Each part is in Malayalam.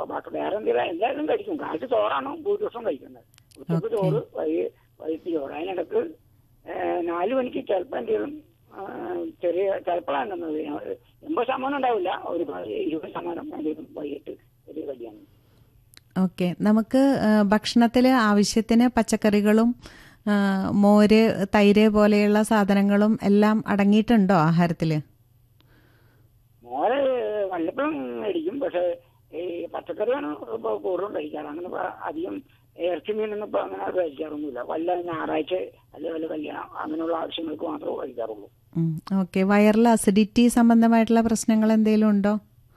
ബാക്കി വേറെ എന്തെങ്കിലും എന്തായാലും കഴിക്കും കാലത്ത് ചോറാണ് ഭൂരിപക്ഷം കഴിക്കുന്നത് ഉച്ചക്ക് ചോറ് വൈ വൈകിട്ട് ചോറ് അതിനിടക്ക് ഏഹ്, നാല് മണിക്ക് ചിലപ്പോൾ എന്തെങ്കിലും ആ, ചെറിയ ചിലപ്പോഴാണ് തന്നത് എൺപത് ശതമാനം ഉണ്ടാവില്ല ഒരു പ- ഇരുപത് ശതമാനം എന്തെങ്കിലും വൈകിട്ട് ഒരു കല്യാണം ഓക്കെ നമുക്ക് ഭക്ഷണത്തിൽ ആവശ്യത്തിന് പച്ചക്കറികളും ആ, മോര് തൈര് പോലെയുള്ള സാധനങ്ങളും എല്ലാം അടങ്ങിയിട്ടുണ്ടോ ആഹാരത്തിൽ മോര് വല്ലപ്പോഴും മേടിക്കും പക്ഷെ ഈ പച്ചക്കറിയാണ് ഇപ്പൊ കൂടുതലും കഴിക്കാറ് അങ്ങനെ ഇപ്പൊ അധികം ഇറച്ചി മീനൊന്നും ഇപ്പൊ അങ്ങനെ കഴിക്കാറൊന്നുമില്ല വല്ല ഞായറാഴ്ച അല്ലെ വല്ല കല്യാണം അങ്ങനെയുള്ള ആവശ്യങ്ങൾക്ക് മാത്രമേ കഴിക്കാറുള്ളൂ ഓക്കെ വയറിൽ അസിഡിറ്റി സംബന്ധമായിട്ടുള്ള പ്രശ്നങ്ങൾ എന്തെങ്കിലും ഉണ്ടോ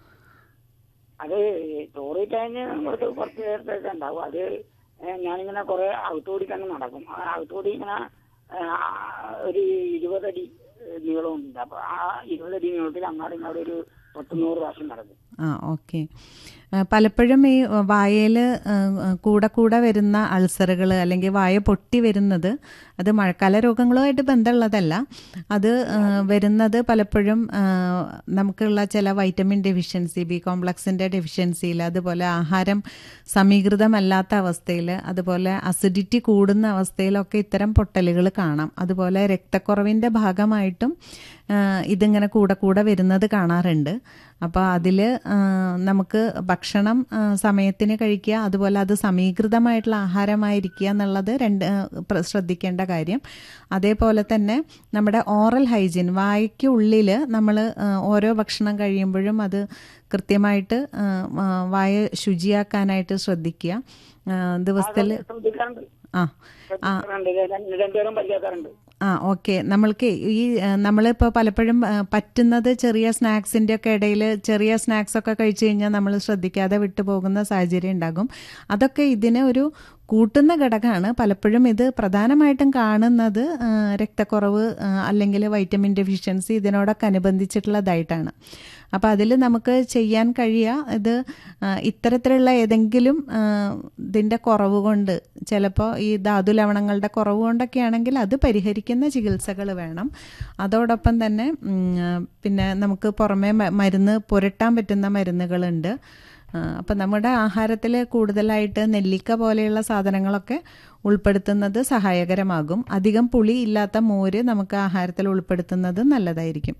അത് ചോറ് കഴിഞ്ഞ് കുറച്ച് കുറച്ച് നേരത്തേക്ക് ഉണ്ടാവും അത് ഏഹ് ഞാനിങ്ങനെ കുറെ അകത്തോടി തന്നെ നടക്കും ആ അകത്തോടി ഇങ്ങനെ ഏഹ് ആ ഒരു ഇരുപതടി നീളമുണ്ട് അപ്പൊ ആ ഇരുപതടി നീളത്തിൽ അങ്ങാടും ഇങ്ങോട്ടും ഒരു പത്തുനൂറ് പ്രാവശ്യം നടക്കും ആ ഓക്കെ പലപ്പോഴും ഈ വായയിൽ കൂടെ കൂടെ വരുന്ന അൾസറുകൾ അല്ലെങ്കിൽ വായ പൊട്ടി വരുന്നത് അത് മഴക്കാല രോഗങ്ങളുമായിട്ട് ബന്ധമുള്ളതല്ല അത് ആ, വരുന്നത് പലപ്പോഴും ആ, നമുക്കുള്ള ചില വൈറ്റമിൻ ഡെഫിഷ്യൻസി ബി കോംപ്ലക്സിൻ്റെ ഡെഫിഷ്യൻസിയിൽ അതുപോലെ ആഹാരം സമീകൃതമല്ലാത്ത അവസ്ഥയിൽ അതുപോലെ അസിഡിറ്റി കൂടുന്ന അവസ്ഥയിലൊക്കെ ഇത്തരം പൊട്ടലുകൾ കാണാം അതുപോലെ രക്തക്കുറവിൻ്റെ ഭാഗമായിട്ടും ആ, ഇതിങ്ങനെ കൂടെ കൂടെ വരുന്നത് കാണാറുണ്ട് അപ്പോൾ അതിൽ നമുക്ക് ഭക്ഷണം ആ, സമയത്തിന് കഴിക്കുക അതുപോലെ അത് സമീകൃതമായിട്ടുള്ള ആഹാരമായിരിക്കുക എന്നുള്ളത് രണ്ട് ആ, പ്ര- ശ്രദ്ധിക്കേണ്ട കാര്യം അതേപോലെ തന്നെ നമ്മുടെ ഓറൽ ഹൈജീൻ വായ്ക്ക് ഉള്ളിൽ നമ്മൾ ഓരോ ഭക്ഷണം കഴിയുമ്പോഴും അത് കൃത്യമായിട്ട് ആ, ആ, വായ ശുചിയാക്കാനായിട്ട് ശ്രദ്ധിക്കുക ദിവസത്തിൽ ശ്രദ്ധിക്കാറുണ്ട് ആ ശ്രദ്ധിക്കാറുണ്ട് രണ്ട് രണ്ടുപേരും പല്ലിയാക്കാറുണ്ട് ആ ഓക്കെ നമ്മൾക്ക് ഈ നമ്മളിപ്പോൾ പലപ്പോഴും ആ, പറ്റുന്നത് ചെറിയ സ്നാക്സിൻ്റെ ഒക്കെ ഇടയിൽ ചെറിയ സ്നാക്സ് ഒക്കെ കഴിച്ചു കഴിഞ്ഞാൽ നമ്മൾ ശ്രദ്ധിക്കാതെ വിട്ടുപോകുന്ന സാഹചര്യം ഉണ്ടാകും അതൊക്കെ ഇതിന് ഒരു കൂട്ടുന്ന ഘടകമാണ് പലപ്പോഴും ഇത് പ്രധാനമായിട്ടും കാണുന്നത് ആ, രക്തക്കുറവ് ആ, അല്ലെങ്കിൽ വൈറ്റമിൻ ഡെഫിഷ്യൻസി ഇതിനോടൊക്കെ അനുബന്ധിച്ചിട്ടുള്ളതായിട്ടാണ് അപ്പോൾ അതിൽ നമുക്ക് ചെയ്യാൻ കഴിയുക ഇത് ആ, ഇത്തരത്തിലുള്ള ഏതെങ്കിലും ആ, ഇതിൻ്റെ കുറവ് കൊണ്ട് ചിലപ്പോൾ ഈ ധാതു ലവണങ്ങളുടെ കുറവ് കൊണ്ടൊക്കെ ആണെങ്കിൽ അത് പരിഹരിക്കുന്ന ചികിത്സകൾ വേണം അതോടൊപ്പം തന്നെ ഉം, ആ, പിന്നെ നമുക്ക് പുറമേ മ- മരുന്ന് പുരട്ടാൻ പറ്റുന്ന മരുന്നുകളുണ്ട് അപ്പം നമ്മുടെ ആഹാരത്തിൽ കൂടുതലായിട്ട് നെല്ലിക്ക പോലെയുള്ള സാധനങ്ങളൊക്കെ ഉൾപ്പെടുത്തുന്നത് സഹായകരമാകും അധികം പുളി ഇല്ലാത്ത മോര് നമുക്ക് ആഹാരത്തിൽ ഉൾപ്പെടുത്തുന്നത് നല്ലതായിരിക്കും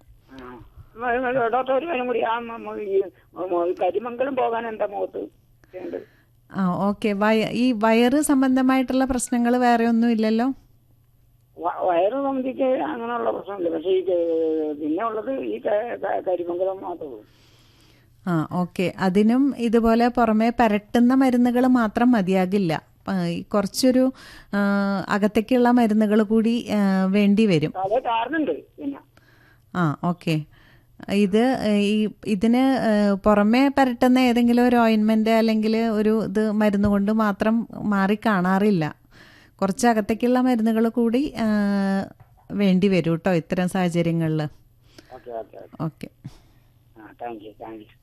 ആ. ഡോക്ടർ ഒരു കാര്യം കൂടി ആ മ- മ- ഈ മ- കരിമംഗലം പോകാൻ എന്താ മുഖത്ത് ചെയ്യേണ്ടത് ആ ഓക്കെ വയ ഈ വയറ് സംബന്ധമായിട്ടുള്ള പ്രശ്നങ്ങൾ വേറെ ഒന്നും ഇല്ലല്ലോ വ- വയറ് സംബന്ധിച്ച് അങ്ങനെയുള്ള പ്രശ്നമില്ല പക്ഷേ ഈ ക- പിന്നെ ഉള്ളത് ഈ ക- ക- കരിമംഗലം മാത്രമേ ഉള്ളൂ ആ ഓക്കെ അതിനും ഇതുപോലെ പുറമേ പരട്ടുന്ന മരുന്നുകൾ മാത്രം മതിയാകില്ല ആ, ഈ കുറച്ചൊരു ആ, അകത്തേക്കുള്ള മരുന്നുകൾ കൂടി ആ, വേണ്ടി വരും അതേ കാരണമുണ്ട് പിന്നെ ആ ഓക്കെ ഇത് ഈ ഇതിന് ഏഹ്, പുറമേ പരട്ടുന്ന ഏതെങ്കിലും ഒരു ഓയിൻമെന്റ് അല്ലെങ്കിൽ ഒരു ഇത് മരുന്ന് കൊണ്ട് മാത്രം മാറി കാണാറില്ല കുറച്ച് അകത്തേക്കുള്ള മരുന്നുകൾ കൂടി ഏഹ്, വേണ്ടി വരും കേട്ടോ ഇത്തരം സാഹചര്യങ്ങളിൽ ഓക്കെ ഓക്കെ ഓക്കെ ഓക്കെ ആ താങ്ക് യു താങ്ക് യു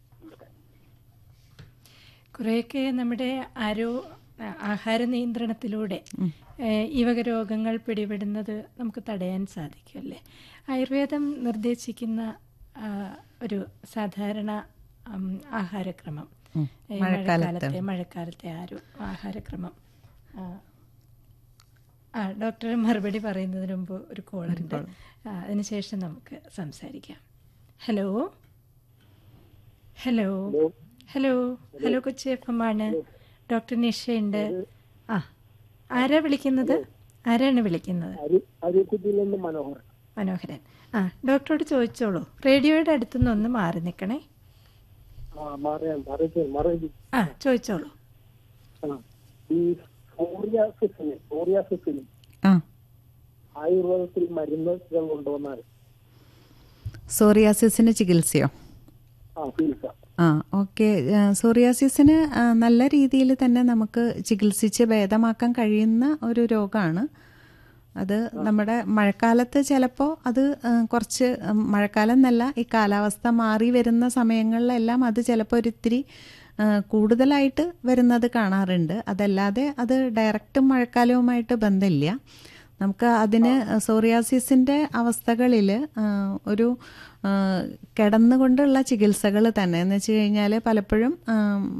കുറേയൊക്കെ നമ്മുടെ ആരോ ആഹാര നിയന്ത്രണത്തിലൂടെ ഏഹ്, ഈ വക രോഗങ്ങൾ പിടിപെടുന്നത് നമുക്ക് തടയാൻ സാധിക്കും അല്ലേ ആയുർവേദം നിർദ്ദേശിക്കുന്ന ആ, ഒരു സാധാരണ ഉം, ആഹാരക്രമം ഈ മഴക്കാലത്തെ മഴക്കാലത്തെ ആരോ ആഹാരക്രമം ആ, ആ ഡോക്ടർ മറുപടി പറയുന്നതിന് മുമ്പ് ഒരു കോളുണ്ട് ആ, അതിനുശേഷം നമുക്ക് സംസാരിക്കാം hello hello hello hello Kochi F M ആണ് ഡോക്ടർ നിഷയുണ്ട് ആ ആരാ വിളിക്കുന്നത് ആരാണ് വിളിക്കുന്നത് അരിക്കുറ്റിയിൽ നിന്ന് മനോഹരൻ മനോഹരൻ ആ ഡോക്ടറോട് ചോദിച്ചോളൂ റേഡിയോയുടെ അടുത്തുനിന്ന് ഒന്ന് മാറി നിൽക്കണേ ആ മാറിയാൽ മറിച്ച് മറിച്ച് ആ ചോദിച്ചോളൂ ആ ഈ സോറിയാസിസിന് സോറിയാസിസിന് ആ ആയുർവേദത്തിൽ മരുന്നുകൾ കൊണ്ടുവന്നാൽ സോറിയാസിസിന് ചികിത്സയോ ആ ചികിത്സ ആ ഓക്കെ സോറിയാസിസിന് ആ, നല്ല രീതിയിൽ തന്നെ നമുക്ക് ചികിത്സിച്ച് ഭേദമാക്കാൻ കഴിയുന്ന ഒരു രോഗമാണ് അത് നമ്മുടെ മഴക്കാലത്ത് ചിലപ്പോൾ അത് ആ, കുറച്ച് ഉം, മഴക്കാലം എന്നല്ല ഈ കാലാവസ്ഥ മാറി വരുന്ന സമയങ്ങളിലെല്ലാം അത് ചിലപ്പോൾ ഒരിത്തിരി ആ, കൂടുതലായിട്ട് വരുന്നത് കാണാറുണ്ട് അതല്ലാതെ അത് ഡയറക്റ്റ് മഴക്കാലവുമായിട്ട് ബന്ധമില്ല നമുക്ക് അതിന് സോറിയാസിസിൻ്റെ അവസ്ഥകളിൽ ഒരു ആ, കിടന്നുകൊണ്ടുള്ള ചികിത്സകൾ തന്നെ എന്ന് വെച്ച് കഴിഞ്ഞാൽ പലപ്പോഴും ആ,